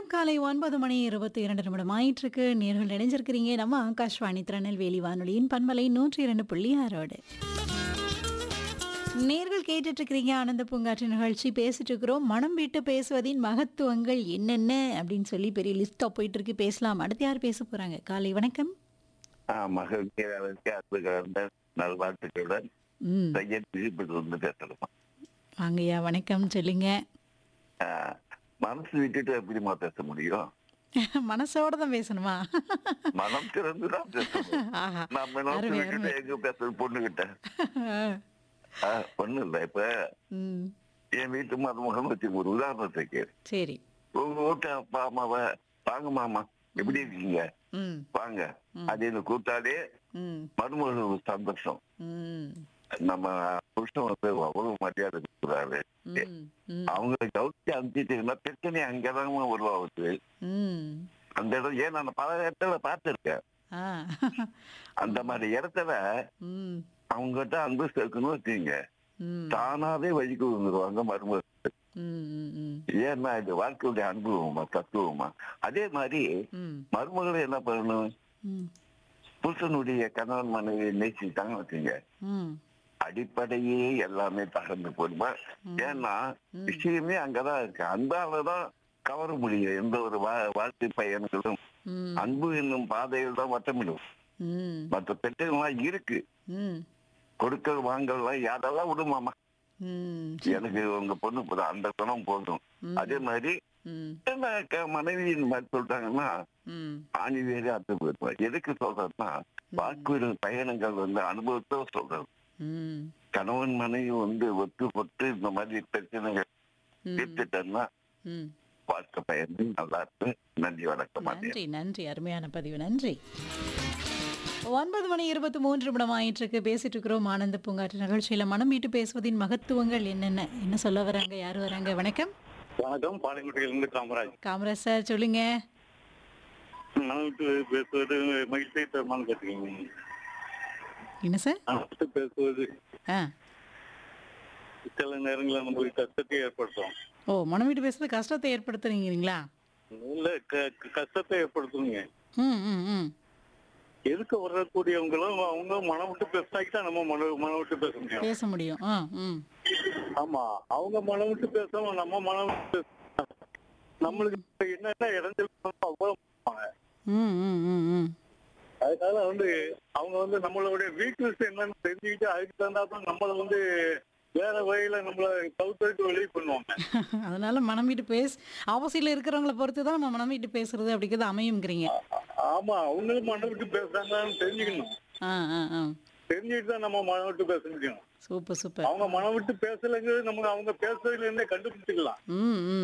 நேரம் காலை ஒன்பது மணி இருபத்தி இரண்டு நிமிடம் ஆயிட்டிருக்கு நேர்கள் இணைஞ்சிருக்கிறீங்க நம்ம ஆகாஷ்வாணி திருநெல்வேலி வானொலியின் பண்பலை நூற்றி இரண்டு புள்ளி ஆறோடு நேர்கள் கேட்டுட்டு இருக்கிறீங்க ஆனந்த பூங்காற்று நிகழ்ச்சி பேசிட்டு இருக்கிறோம் மனம் விட்டு பேசுவதின் மகத்துவங்கள் என்னென்ன அப்படின்னு சொல்லி பெரிய லிஸ்டா போயிட்டு இருக்கு பேசலாம் அடுத்து யார் பேச போறாங்க காலை வணக்கம் மகிழ்ச்சியாளருக்கு அன்பு கலந்த நல்வாழ்த்துக்களுடன் ம் சையத் விழிப்பது வந்து பேசலாமா வாங்கய்யா வணக்கம் சொல்லுங்க ஆஹ், மனசு விட்டுட்டு எப்படிமா பேச முடியும் மனசோட தான் பேசணுமா மனம் திறந்து தான் பேசணும் ஆஹா நம்ம மனசு அருமை, விட்டுட்டு அருமை. எங்க பேசுறது பொண்ணுகிட்ட ஒண்ணு இல்ல இப்ப ம் என் வீட்டு மருமகன் வச்சு ஒரு உதாரணத்துக்கு சரி உங்க வீட்டு அப்பா அம்மாவை வாங்க மாமா எப்படி இருக்கீங்க ம் வாங்க அப்படின்னு கூப்பிட்டாலே ம் மருமகன் ஒரு சந்தோஷம் ம் நம்ம புருஷன் வந்து அவ்வளவு மரியாதை கொடுக்குறாரு ம் ம் அவங்க கவுச்சி அனுப்பிட்டீங்கன்னா பிரச்சனை அங்கதான் உருவாகுது ம் அந்த இடம் ஏன் நான் பல இடத்துல பார்த்திருக்கேன் ஆ அந்த மாதிரி இடத்துல ம் அவங்ககிட்ட அன்பு சேர்க்கணும் வச்சுங்க ம் தானாவே வழிக்கு வந்துருவாங்க மருமக ம் ம் ம் ஏன்னா இது வாழ்க்கையுடைய அனுபவமா தத்துவமா அதே மாதிரி ம் மருமகளை என்ன பண்ணணும் ம் புருஷனுடைய கணவன் மனைவி நேசிட்டாங்க வச்சுங்க ம் அடிப்படையே எல்லாமே தகர்ந்து போடுமா ஏன்னா விஷயமே அங்கதான் இருக்கு அன்பாலதான் கவர முடியும் எந்த ஒரு வா- வாழ்க்கை பயணங்களும் ம் அன்பு என்னும் பாதையில் தான் வட்டமிடும் ம் மற்ற பெற்றெல்லாம் இருக்கு ம் கொடுக்கல் வாங்கல்லாம் யாரெல்லாம் விடுமாமா ம் எனக்கு உங்க பொண்ணு போதும் அந்த குணம் போதும் அதே மாதிரி ம் என்ன க- மனைவி இந்த மாதிரி சொல்லிட்டாங்கன்னா ம் ஆணி வேறு அர்த்தம் போயிருப்பேன் எதுக்கு சொல்றேன்னா வாக்கு பயணங்கள் வந்து அனுபவத்தை சொல்றது ம் கணவன் மனைவி வந்து ஒத்து பொட்டு இந்த மாதிரி பிரச்சனைகள் ம் தீர்த்துட்டோம்னா ம் வாழ்க்கை பயணம் நல்லா இருக்கு நன்றி வணக்கம் மாட்டேன் நன்றி நன்றி அருமையான பதிவு நன்றி ஒன்பது மணி இருபத்தி மூன்று நிமிடம் ஆயிட்டிருக்கு பேசிட்டு இருக்கிறோம் ஆனந்த பூங்காற்று நிகழ்ச்சியில மனம் விட்டு பேசுவதின் மகத்துவங்கள் என்னென்ன என்ன சொல்ல வராங்க யார் வராங்க வணக்கம் வணக்கம் பாளையங்கோட்டையிலிருந்து காமராஜ் காமராஜ் சார் சொல்லுங்க நான் விட்டு பேசுவது மகிழ்ச்சியை தருமான்னு கேட்டுக்கீங்க என்ன சார் நான் விட்டு பேசுவது ஆ சில நேரங்களில் நமக்கு கஷ்டத்தை ஏற்படுத்தும் ஓ மனம் விட்டு பேசுறது கஷ்டத்தை ஏற்படுத்துறீங்களா இல்ல க- க- கஷ்டத்தை ஏற்படுத்துங்க ம் ம் ம் எதுக்கு வரக்கூடியவங்களும் அவங்க மனம் விட்டு பேசினாக்கிட்டா நம்ம மன மனம் விட்டு பேச முடியும் பேச முடியும் ஆ ம் ஆமா அவங்க மனம் விட்டு பேசாம நம்ம மனம் விட்டு பேச நம்மளுக்கு என்னென்ன இடைஞ்சல் அவ்வளவு பண்ணுவாங்க. ம் ம் ம் ம் அதனால வந்து அவங்க வந்து நம்மளுடைய வீக்னஸ் என்னன்னு தெரிஞ்சுக்கிட்டு அதுக்கு தகுந்தாப்புல நம்மள வந்து வேற வழியில நம்மள கவுத்தருக்கு வெளியே பண்ணுவாங்க அதனால மனம் விட்டு பேச ஆப்போசிட்ல இருக்கிறவங்கள பொறுத்து தான் நம்ம மனம் விட்டு பேசுறது அப்படிங்கிறது அமையுங்கிறீங்க ஆமா அவங்களும் மனம் விட்டு பேசுறாங்கன்னு தெரிஞ்சுக்கணும் ஆ ஆ ஆ தெரிஞ்சுட்டு தான் நம்ம மனம் விட்டு பேச முடியும் சூப்பர் சூப்பர் அவங்க மனம் விட்டு பேசலைங்கிறது நம்ம அவங்க பேசுறதுல இருந்தே கண்டுபிடிச்சிக்கலாம் ம் ம்